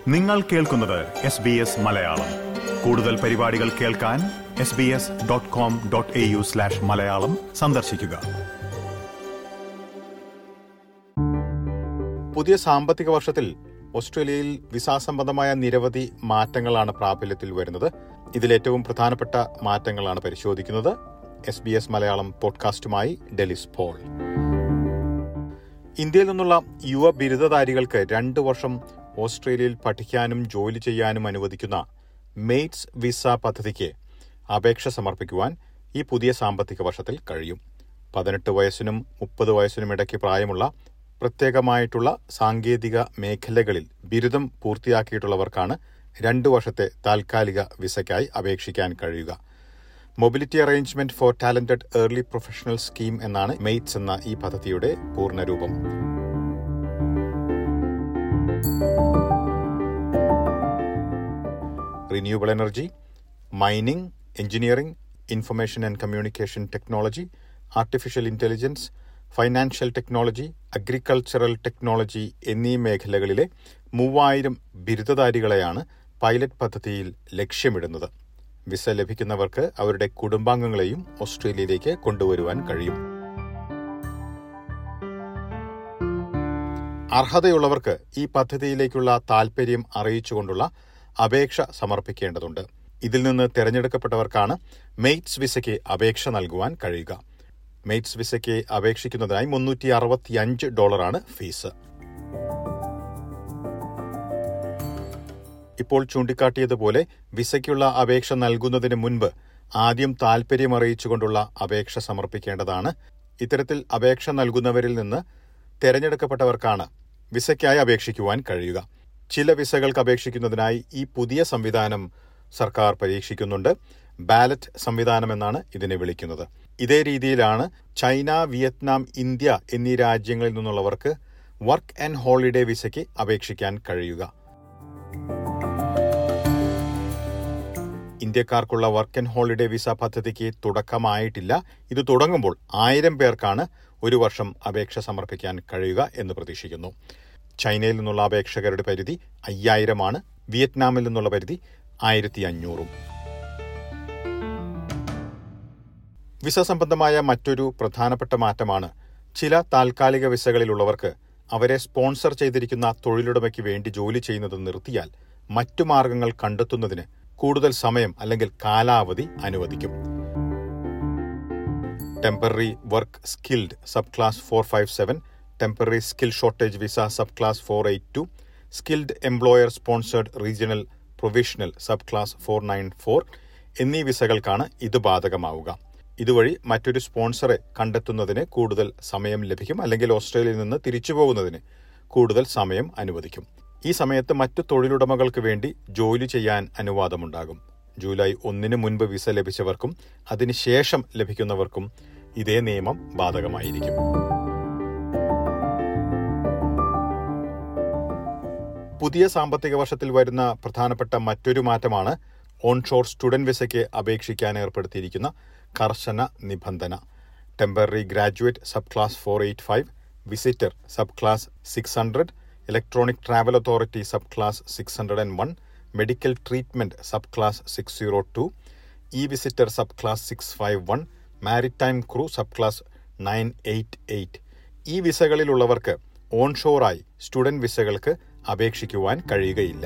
നിങ്ങൾ കേൾക്കുന്നത് S B S Malayalam കൂടുതൽ പരിപാടികൾ കേൾക്കാൻ S B S dot com dot A U slash Malayalam സന്ദർശിക്കുക പുതിയ സാമ്പത്തിക വർഷത്തിൽ ഓസ്ട്രേലിയയിൽ വിസ സംബന്ധമായ നിരവധി മാറ്റങ്ങളാണ് പ്രാബല്യത്തിൽ വരുന്നത് ഇതിലേറ്റവും പ്രധാനപ്പെട്ട മാറ്റങ്ങളാണ് പരിശോധിക്കുന്നത് എസ് ബി എസ് മലയാളം പോഡ്കാസ്റ്റുമായി ഡെലിസ് പോൾ ഇന്ത്യയിൽ നിന്നുള്ള യുവ ബിരുദധാരികൾക്ക് രണ്ട് വർഷം ഓസ്ട്രേലിയയിൽ പഠിക്കാനും ജോലി ചെയ്യാനും അനുവദിക്കുന്ന മെയ്റ്റ്സ് വിസ പദ്ധതിക്ക് അപേക്ഷ സമർപ്പിക്കുവാൻ ഈ പുതിയ സാമ്പത്തിക വർഷത്തിൽ കഴിയും പതിനെട്ട് വയസ്സിനും മുപ്പത് വയസ്സിനും ഇടയ്ക്ക് പ്രായമുള്ള പ്രത്യേകമായിട്ടുള്ള സാങ്കേതിക മേഖലകളിൽ ബിരുദം പൂർത്തിയാക്കിയിട്ടുള്ളവർക്കാണ് രണ്ട് വർഷത്തെ താൽക്കാലിക വിസയ്ക്കായി അപേക്ഷിക്കാൻ കഴിയുക mobility arrangement for talented early professional scheme എന്നാണ് മെയ്റ്റ്സ് എന്ന ഈ പദ്ധതിയുടെ പൂർണ്ണരൂപം renewable energy mining engineering information and communication technology artificial intelligence financial technology agricultural technology എന്നീ മേഖലകളിലെ മൂവായിരം ബിരുദധാരികളെയാണ് പൈലറ്റ് പദ്ധതിയിൽ ലക്ഷ്യമിടുന്നത് വിസ ലഭിക്കുന്നവർക്ക് അവരുടെ കുടുംബാംഗങ്ങളെയും ഓസ്ട്രേലിയയിലേക്ക് കൊണ്ടുവരുവാൻ കഴിയും അർഹതയുള്ളവർക്ക് ഈ പദ്ധതിയിലേക്കുള്ള താൽപര്യം അറിയിച്ചുകൊണ്ടുള്ള അപേക്ഷ സമർപ്പിക്കേണ്ടതുണ്ട് ഇതിൽ നിന്ന് തിരഞ്ഞെടുക്കപ്പെട്ടവർക്കാണ് മെയ്റ്റ്സ് വിസയ്ക്ക് അപേക്ഷ നൽകുവാൻ കഴിയുക മെയ്റ്റ്സ് വിസയ്ക്ക് അപേക്ഷിക്കുന്നതിനായി മുന്നൂറ്റി അറുപത്തിയഞ്ച് ഡോളറാണ് ഫീസ് ഇപ്പോൾ ചൂണ്ടിക്കാട്ടിയതുപോലെ വിസയ്ക്കുള്ള അപേക്ഷ നൽകുന്നതിന് മുൻപ് ആദ്യം താൽപര്യം അറിയിച്ചുകൊണ്ടുള്ള അപേക്ഷ സമർപ്പിക്കേണ്ടതാണ് ഇത്തരത്തിൽ അപേക്ഷ നൽകുന്നവരിൽ നിന്ന് തിരഞ്ഞെടുക്കപ്പെട്ടവർക്കാണ് വിസയ്ക്കായി അപേക്ഷിക്കുവാൻ കഴിയുക ചില വിസകൾക്ക് അപേക്ഷിക്കുന്നതിനായി ഈ പുതിയ സംവിധാനം സർക്കാർ പരീക്ഷിക്കുന്നുണ്ട് ബാലറ്റ് സംവിധാനം എന്നാണ് ഇതിനെ വിളിക്കുന്നത് ഇതേ രീതിയിലാണ് ചൈന വിയറ്റ്നാം ഇന്ത്യ എന്നീ രാജ്യങ്ങളിൽ നിന്നുള്ളവർക്ക് വർക്ക് ആൻഡ് ഹോളിഡേ വിസയ്ക്ക് അപേക്ഷിക്കാൻ കഴിയുക ഇന്ത്യക്കാർക്കുള്ള വർക്ക് ആൻഡ് ഹോളിഡേ വിസ പദ്ധതിക്ക് തുടക്കമായിട്ടില്ല ഇത് തുടങ്ങുമ്പോൾ ആയിരം പേർക്കാണ് ഒരു വർഷം അപേക്ഷ സമർപ്പിക്കാൻ കഴിയുക എന്ന് പ്രതീക്ഷിക്കുന്നു ചൈനയിൽ നിന്നുള്ള അപേക്ഷകരുടെ പരിധി അയ്യായിരമാണ് വിയറ്റ്നാമിൽ നിന്നുള്ള പരിധി ആയിരത്തി അഞ്ഞൂറും വിസ സംബന്ധമായ മറ്റൊരു പ്രധാനപ്പെട്ട മാറ്റമാണ് ചില താൽക്കാലിക വിസകളിലുള്ളവർക്ക് അവരെ സ്പോൺസർ ചെയ്തിരിക്കുന്ന തൊഴിലുടമയ്ക്ക് വേണ്ടി ജോലി ചെയ്യുന്നത് നിർത്തിയാൽ മറ്റു മാർഗങ്ങൾ കണ്ടെത്തുന്നതിന് കൂടുതൽ സമയം അല്ലെങ്കിൽ കാലാവധി അനുവദിക്കും temporary work skilled sub class four five seven temporary skill shortage visa sub class four eight two skilled employer sponsored regional provisional sub class four nine four എന്നീ വിസകൾക്കാണ് ഇത് ബാധകമാവുക ഇതുവഴി മറ്റൊരു സ്പോൺസറെ കണ്ടെത്തുന്നതിന് കൂടുതൽ സമയം ലഭിക്കും അല്ലെങ്കിൽ ഓസ്ട്രേലിയയിൽ നിന്ന് തിരിച്ചു പോകുന്നതിന് കൂടുതൽ സമയം അനുവദിക്കും ഈ സമയത്ത് മറ്റു തൊഴിലുടമകൾക്ക് വേണ്ടി ജോലി ചെയ്യാൻ അനുവാദമുണ്ടാകും ജൂലൈ ഒന്നിന് മുൻപ് വിസ ലഭിച്ചവർക്കും അതിനുശേഷം ലഭിക്കുന്നവർക്കും ഇതേ നിയമം ബാധകമായിരിക്കും പുതിയ സാമ്പത്തിക വർഷത്തിൽ വരുന്ന പ്രധാനപ്പെട്ട മറ്റൊരു മാറ്റമാണ് ഓൺഷോർ സ്റ്റുഡന്റ് വിസയ്ക്ക് അപേക്ഷിക്കാൻ ഏർപ്പെടുത്തിയിരിക്കുന്ന കർശന നിബന്ധന temporary graduate sub class four eight five visitor subclass six hundred electronic travel authority subclass six hundred and one medical treatment subclass six zero two eVisitor subclass six five one maritime crew subclass nine eight eight ഈ വിസകളിലുള്ളവർക്ക് ഓൺഷോറായി student വിസകൾക്ക് അപേക്ഷിക്കുവാൻ കഴിയുകയില്ല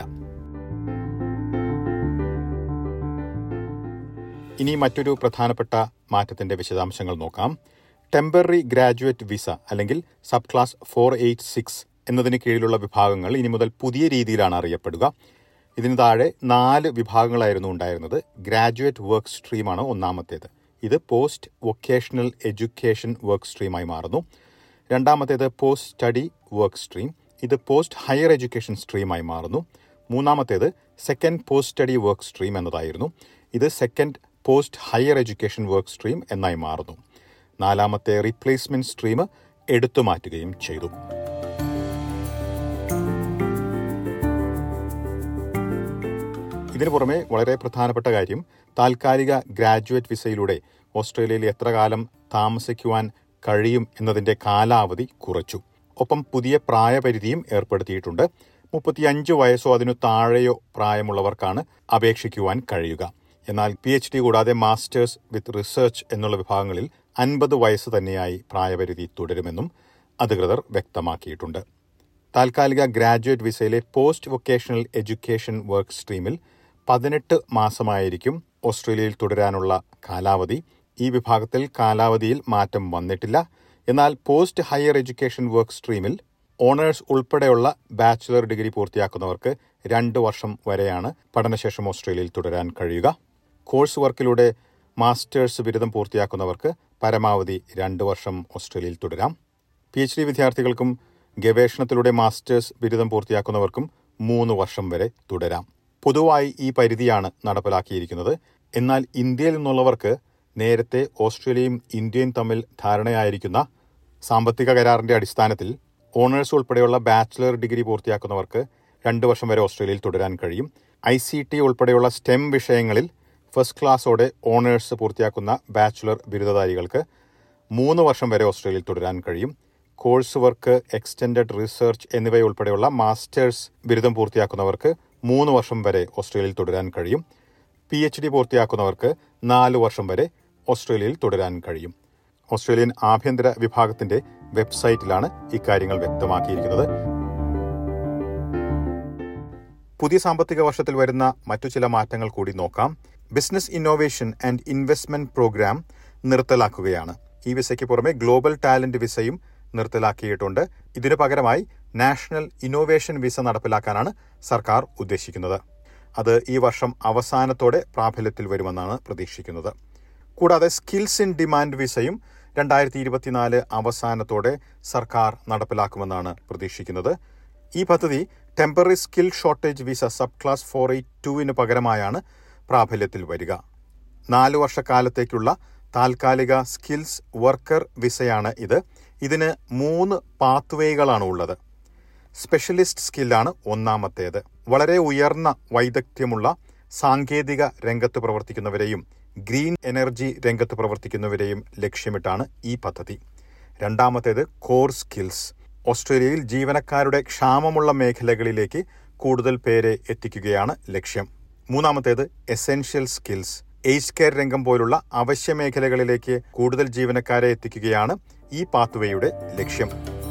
ഇനി മറ്റൊരു പ്രധാനപ്പെട്ട മാറ്റത്തിന്റെ വിശദാംശങ്ങൾ നോക്കാം temporary graduate visa അല്ലെങ്കിൽ sub class four eight six എന്നതിന് കീഴിലുള്ള വിഭാഗങ്ങൾ ഇനി മുതൽ പുതിയ രീതിയിലാണ് അറിയപ്പെടുക ഇതിന് താഴെ നാല് വിഭാഗങ്ങളായിരുന്നു ഉണ്ടായിരുന്നത് ഗ്രാജുവേറ്റ് വർക്ക് സ്ട്രീമാണ് ഒന്നാമത്തേത് ഇത് പോസ്റ്റ് വൊക്കേഷണൽ എഡ്യൂക്കേഷൻ വർക്ക് സ്ട്രീമായി മാറുന്നു രണ്ടാമത്തേത് പോസ്റ്റ് സ്റ്റഡി വർക്ക് സ്ട്രീം ഇത് പോസ്റ്റ് ഹയർ എഡ്യൂക്കേഷൻ സ്ട്രീമായി മാറുന്നു മൂന്നാമത്തേത് second post study work stream എന്നതായിരുന്നു ഇത് second post higher education work stream എന്നായി മാറുന്നു നാലാമത്തെ റീപ്ലേസ്മെന്റ് സ്ട്രീം എടുത്തു മാറ്റുകയും ചെയ്തു ഇതിനു പുറമെ വളരെ പ്രധാനപ്പെട്ട കാര്യം താൽക്കാലിക ഗ്രാജുവേറ്റ് വിസയിലൂടെ ഓസ്ട്രേലിയയിൽ എത്ര കാലം താമസിക്കുവാൻ കഴിയും എന്നതിന്റെ കാലാവധി കുറച്ചു ഒപ്പം പുതിയ പ്രായപരിധിയും ഏർപ്പെടുത്തിയിട്ടുണ്ട് മുപ്പത്തിയഞ്ച് വയസ്സോ അതിനു താഴെയോ പ്രായമുള്ളവർക്കാണ് അപേക്ഷിക്കുവാൻ കഴിയുക എന്നാൽ പി എച്ച് ഡി കൂടാതെ മാസ്റ്റേഴ്സ് വിത്ത് റിസർച്ച് എന്നുള്ള വിഭാഗങ്ങളിൽ അൻപത് വയസ്സ് തന്നെയായി പ്രായപരിധി തുടരുമെന്നും അധികൃതർ വ്യക്തമാക്കിയിട്ടുണ്ട് താൽക്കാലിക ഗ്രാജുവേറ്റ് വിസയിലെ പോസ്റ്റ് വൊക്കേഷണൽ എഡ്യൂക്കേഷൻ വർക്ക് സ്ട്രീമിൽ പതിനെട്ട് മാസമായിരിക്കും ഓസ്ട്രേലിയയിൽ തുടരാനുള്ള കാലാവധി ഈ വിഭാഗത്തിൽ കാലാവധിയിൽ മാറ്റം വന്നിട്ടില്ല എന്നാൽ പോസ്റ്റ് ഹയർ എഡ്യൂക്കേഷൻ വർക്ക് സ്ട്രീമിൽ ഓണേഴ്സ് ഉൾപ്പെടെയുള്ള ബാച്ചിലർ ഡിഗ്രി പൂർത്തിയാക്കുന്നവർക്ക് രണ്ട് വർഷം വരെയാണ് പഠനശേഷം ഓസ്ട്രേലിയയിൽ തുടരാൻ കഴിയുക കോഴ്സ് വർക്കിലൂടെ മാസ്റ്റേഴ്സ് ബിരുദം പൂർത്തിയാക്കുന്നവർക്ക് പരമാവധി രണ്ട് വർഷം ഓസ്ട്രേലിയയിൽ തുടരാം പി എച്ച് ഡി വിദ്യാർത്ഥികൾക്കും ഗവേഷണത്തിലൂടെ മാസ്റ്റേഴ്സ് ബിരുദം പൂർത്തിയാക്കുന്നവർക്കും മൂന്ന് വർഷം വരെ തുടരാം പൊതുവായി ഈ പരിധിയാണ് നടപ്പിലാക്കിയിരിക്കുന്നത് എന്നാൽ ഇന്ത്യയിൽ നിന്നുള്ളവർക്ക് നേരത്തെ ഓസ്ട്രേലിയയും ഇന്ത്യയും തമ്മിൽ ധാരണയായിരിക്കുന്ന സാമ്പത്തിക കരാറിന്റെ അടിസ്ഥാനത്തിൽ ഓണേഴ്സ് ഉൾപ്പെടെയുള്ള ബാച്ചിലർ ഡിഗ്രി പൂർത്തിയാക്കുന്നവർക്ക് രണ്ട് വർഷം വരെ ഓസ്ട്രേലിയയിൽ തുടരാൻ കഴിയും ഐ സി ടി ഉൾപ്പെടെയുള്ള സ്റ്റെം വിഷയങ്ങളിൽ ഫസ്റ്റ് ക്ലാസ്സോടെ ഓണേഴ്സ് പൂർത്തിയാക്കുന്ന ബാച്ചിലർ ബിരുദധാരികൾക്ക് മൂന്ന് വർഷം വരെ ഓസ്ട്രേലിയയിൽ തുടരാൻ കഴിയും കോഴ്സ് വർക്ക് എക്സ്റ്റൻഡഡ് റിസർച്ച് എന്നിവയുൾപ്പെടെയുള്ള മാസ്റ്റേഴ്സ് ബിരുദം പൂർത്തിയാക്കുന്നവർക്ക് മൂന്ന് വർഷം വരെ ഓസ്ട്രേലിയയിൽ തുടരാൻ കഴിയും പി എച്ച് ഡി പൂർത്തിയാക്കുന്നവർക്ക് നാല് വർഷം വരെ ഓസ്ട്രേലിയയിൽ തുടരാൻ കഴിയും ഓസ്ട്രേലിയൻ ആഭ്യന്തര വിഭാഗത്തിന്റെ വെബ്സൈറ്റിലാണ് ഇക്കാര്യങ്ങൾ വ്യക്തമാക്കിയിരിക്കുന്നത് പുതിയ സാമ്പത്തിക വർഷത്തിൽ വരുന്ന മറ്റു ചില മാറ്റങ്ങൾ കൂടി നോക്കാം business innovation and investment program നിർത്തലാക്കുകയാണ് ഈ വിസയ്ക്ക് പുറമെ ഗ്ലോബൽ ടാലന്റ് വിസയും നിർത്തലാക്കിയിട്ടുണ്ട് ഇതിനു പകരമായി നാഷണൽ ഇന്നോവേഷൻ വിസ നടപ്പിലാക്കാനാണ് സർക്കാർ ഉദ്ദേശിക്കുന്നത് അത് ഈ വർഷം അവസാനത്തോടെ പ്രാബല്യത്തിൽ വരുമെന്നാണ് പ്രതീക്ഷിക്കുന്നത് കൂടാതെ സ്കിൽസ് ഇൻ ഡിമാൻഡ് വിസയും രണ്ടായിരത്തി ഇരുപത്തിനാല് അവസാനത്തോടെ സർക്കാർ നടപ്പിലാക്കുമെന്നാണ് പ്രതീക്ഷിക്കുന്നത് ഈ പദ്ധതി temporary skill shortage visa sub class four eight ടുവിന് പകരമായാണ് പ്രാബല്യത്തിൽ വരിക നാലു വർഷക്കാലത്തേക്കുള്ള താൽക്കാലിക സ്കിൽസ് വർക്കർ വിസയാണ് ഇത് ഇതിന് മൂന്ന് പാത്വേകളാണ് ഉള്ളത് സ്പെഷ്യലിസ്റ്റ് സ്കില്ലാണ് ഒന്നാമത്തേത് വളരെ ഉയർന്ന വൈദഗ്ധ്യമുള്ള സാങ്കേതിക രംഗത്ത് പ്രവർത്തിക്കുന്നവരെയും ഗ്രീൻ എനർജി രംഗത്ത് പ്രവർത്തിക്കുന്നവരെയും ലക്ഷ്യമിട്ടാണ് ഈ പദ്ധതി രണ്ടാമത്തേത് കോർ സ്കിൽസ് ഓസ്ട്രേലിയയിൽ ജീവനക്കാരുടെ ക്ഷാമമുള്ള മേഖലകളിലേക്ക് കൂടുതൽ പേരെ എത്തിക്കുകയാണ് ലക്ഷ്യം മൂന്നാമത്തേത് എസെൻഷ്യൽ സ്കിൽസ് ഏജ് കെയർ രംഗം പോലുള്ള അവശ്യ മേഖലകളിലേക്ക് കൂടുതൽ ജീവനക്കാരെ എത്തിക്കുകയാണ് ഈ പാത്വേയുടെ ലക്ഷ്യം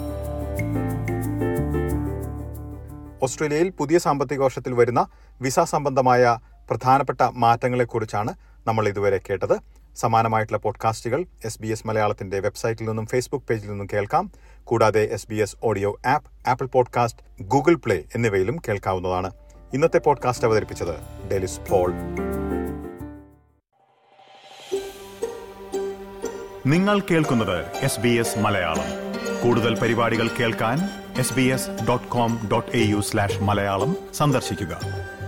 ഓസ്ട്രേലിയയിൽ പുതിയ സാമ്പത്തിക വർഷത്തിൽ വരുന്ന വിസ സംബന്ധമായ പ്രധാനപ്പെട്ട മാറ്റങ്ങളെക്കുറിച്ചാണ് നമ്മൾ ഇതുവരെ കേട്ടത് സമാനമായിട്ടുള്ള പോഡ്കാസ്റ്റുകൾ എസ് ബി എസ് മലയാളത്തിന്റെ വെബ്സൈറ്റിൽ നിന്നും ഫേസ്ബുക്ക് പേജിൽ നിന്നും കേൾക്കാം കൂടാതെ S B S audio app Apple podcast Google play എന്നിവയിലും കേൾക്കാവുന്നതാണ് ഇന്നത്തെ പോഡ്കാസ്റ്റ് അവതരിപ്പിച്ചത് ഡെലിസ് പോൾ നിങ്ങൾ കേൾക്കുന്നത് എസ് ബി എസ് മലയാളം കൂടുതൽ പരിപാടികൾ കേൾക്കാൻ S B S dot com dot A U slash Malayalam സന്ദർശിക്കുക